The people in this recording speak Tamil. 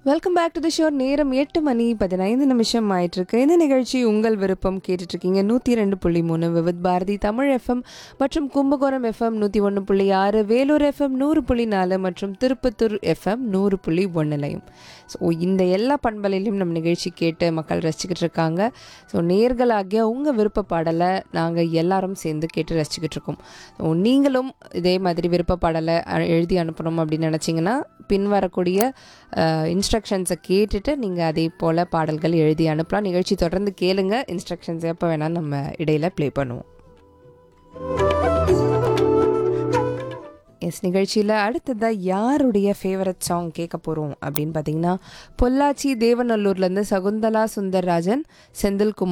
welcome back to the show நேரம் எட்டு மணி பதினைந்து நிமிஷம் ஆயிட்டிருக்கு இந்த நிகழ்ச்சி உங்கள் விருப்பம் கேட்டுட்டு இருக்கீங்க நூற்றி ரெண்டு புள்ளி மூணு விவித் பாரதி தமிழ் எஃப்எம் மற்றும் கும்பகோணம் எஃப்எம் நூற்றி ஒன்று புள்ளி ஆறு வேலூர் எஃப்எம் நூறு புள்ளி நாலு மற்றும் திருப்பத்தூர் எஃப்எம் நூறு புள்ளி ஒன்றுலையும் ஸோ இந்த எல்லா பண்பலையிலும் நம்ம நிகழ்ச்சி கேட்டு மக்கள் ரசிச்சுக்கிட்டு இருக்காங்க ஸோ நேர்களாகிய உங்கள் விருப்ப பாடலை நாங்கள் எல்லாரும் சேர்ந்து கேட்டு ரசிச்சுக்கிட்டு இருக்கோம் ஸோ நீங்களும் இதே மாதிரி விருப்ப பாடலை அ- எழுதி அனுப்பணும் அப்படின்னு நினச்சிங்கன்னா பின்வரக்கூடிய இன்ஸ்ட்ரக்ஷன்ஸை கேட்டுட்டு நீங்கள் அதே போல் பாடல்கள் எழுதி அனுப்பலாம் நிகழ்ச்சி தொடர்ந்து கேளுங்க இன்ஸ்ட்ரக்ஷன்ஸ் எப்போ வேணால் நம்ம இடையில ப்ளே பண்ணுவோம் எஸ் நிகழ்ச்சியில் அடுத்ததாக யாருடைய ஃபேவரட் சாங் கேட்க போகிறோம் அப்படின்னு பார்த்தீங்கன்னா பொள்ளாச்சி தேவநல்லூர்லேருந்து சகுந்தலா சுந்தர்ராஜன் செந்தில்குமார்